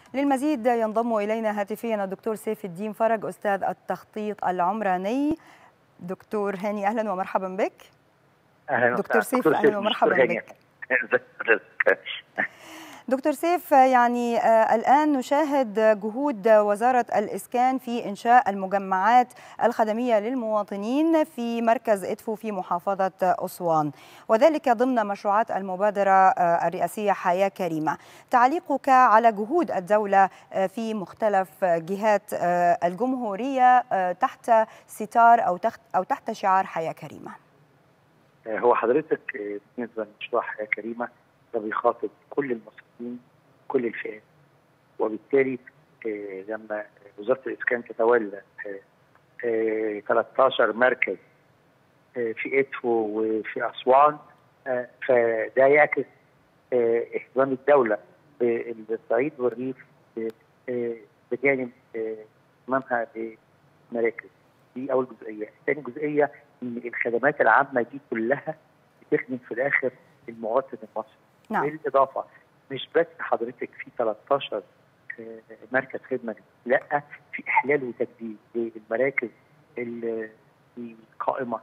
للمزيد ينضم إلينا هاتفيا الدكتور سيف الدين فرج أستاذ التخطيط العمراني دكتور هاني أهلا ومرحبا بك اهلا دكتور سيف أهلا ومرحبا بك بك دكتور سيف يعني آه، الآن نشاهد جهود وزارة الإسكان في إنشاء المجمعات الخدمية للمواطنين في مركز إدفو في محافظة أسوان وذلك ضمن مشروعات المبادرة آه، الرئاسية حياة كريمة تعليقك على جهود الدولة آه، في مختلف جهات آه، الجمهورية آه، تحت ستار أو تحت, أو تحت شعار حياة كريمة هو حضرتك آه، بالنسبه لمشروع حياه كريمه ده بيخاطب كل المصريين كل الفئات وبالتالي آه، لما وزاره الاسكان تتولى آه، آه، 13 مركز آه، في ادفو وفي اسوان آه، فده يعكس آه، اهتمام الدوله بالصعيد والريف آه، آه، بجانب آه، اهتمامها بمراكز دي اول جزئيه، ثاني جزئيه ان الخدمات العامه دي كلها بتخدم في الاخر المواطن المصري نعم بالاضافه مش بس حضرتك في 13 آه، مركز خدمه لا في احلال وتجديد للمراكز ال- القائمه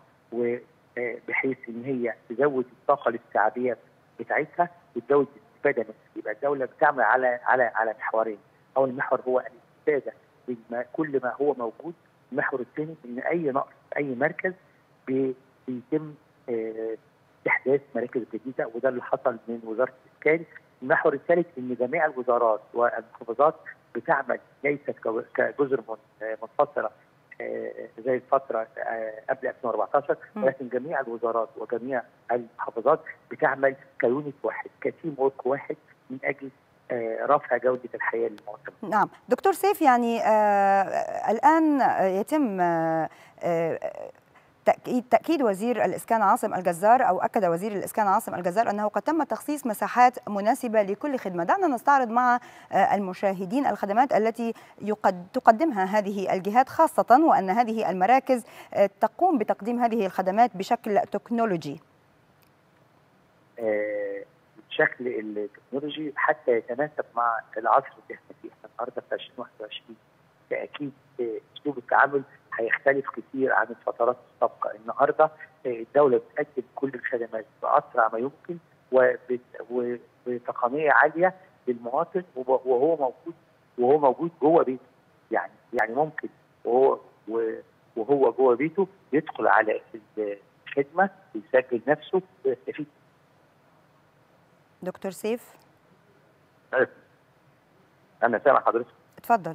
وبحيث ان هي تزود الطاقه الاستيعابيه بتاعتها وتزود الاستفاده منها يبقى الدوله بتعمل على على على محورين اول محور هو الاستفاده بما كل ما هو موجود المحور الثاني ان اي نقص في اي مركز بي- بيتم آه، استحداث مراكز جديده وده اللي حصل من وزاره الاسكان المحور الثالث ان جميع الوزارات والمحافظات بتعمل ليست كو- كجزر من- آه، منفصله آه، زي الفتره آه، قبل 2014 مم. ولكن جميع الوزارات وجميع المحافظات بتعمل كيونت واحد كتيم ورك واحد من اجل آه، رفع جوده الحياه للمواطن نعم دكتور سيف يعني آه الآن يتم آه آه تأكيد تأكيد وزير الإسكان عاصم الجزار أو أكد وزير الإسكان عاصم الجزار أنه قد تم تخصيص مساحات مناسبة لكل خدمة دعنا نستعرض مع آه، المشاهدين الخدمات التي يقد تقدمها هذه الجهات خاصة وأن هذه المراكز آه، تقوم بتقديم هذه الخدمات بشكل تكنولوجي آه، الشكل التكنولوجي حتى يتناسب مع العصر اللي احنا فيه، احنا النهارده في 2021 فاكيد آه، اسلوب التعامل هيختلف كتير عن الفترات السابقه، النهارده آه، الدوله بتقدم كل الخدمات باسرع ما يمكن وبت- وبتقنيه عاليه للمواطن وب- وهو موجود وهو موجود جوه بيته يعني يعني ممكن وهو و- وهو جوه بيته يدخل على الخدمه يسجل نفسه ويستفيد دكتور سيف انا سامع حضرتك اتفضل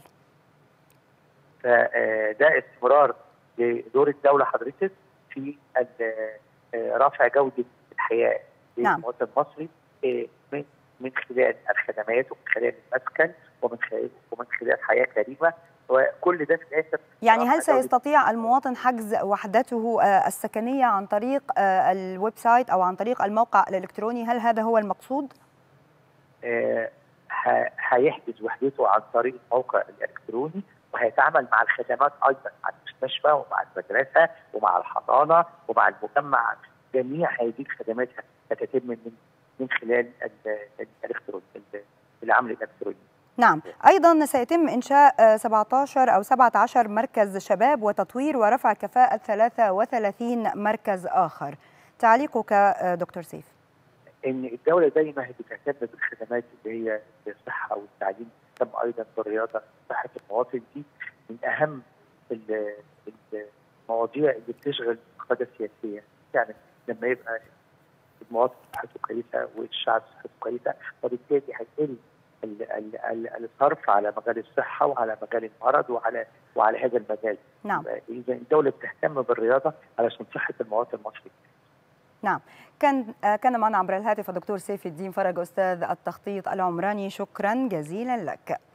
فده استمرار لدور الدوله حضرتك في ال- آه، رفع جوده الحياه نعم. للمواطن المصري آه، من من خلال الخدمات ومن خلال المسكن ومن خلال ومن خلال حياه كريمه وكل ده في الاخر يعني رفع هل جودة- سيستطيع المواطن حجز وحدته آه، السكنية عن طريق آه، الويب سايت أو عن طريق الموقع الإلكتروني هل هذا هو المقصود؟ آه، ه- هيحجز وحدته عن طريق الموقع الالكتروني وهيتعامل مع الخدمات ايضا مع المستشفى ومع المدرسه ومع الحضانه ومع المجمع جميع هذه الخدمات هتتم من من خلال ال- ال- الالكتروني ال- العمل الالكتروني. نعم أيضا سيتم إنشاء آه، 17 أو 17 مركز شباب وتطوير ورفع كفاءة 33 مركز آخر تعليقك آه، دكتور سيف ان الدوله زي ما هي بتهتم بالخدمات اللي هي الصحه والتعليم تهتم ايضا بالرياضه صحه المواطن دي من اهم ال- المواضيع اللي بتشغل القاده السياسيه يعني لما يبقى المواطن صحته كويسه والشعب صحته كويسه وبالتالي هيقل ال- ال- ال- الصرف على مجال الصحه وعلى مجال المرض وعلى وعلى هذا المجال نعم اذا الدوله بتهتم بالرياضه علشان صحه المواطن المصري نعم كان آه، كان معنا عبر الهاتف الدكتور سيف الدين فرج أستاذ التخطيط العمراني شكرا جزيلا لك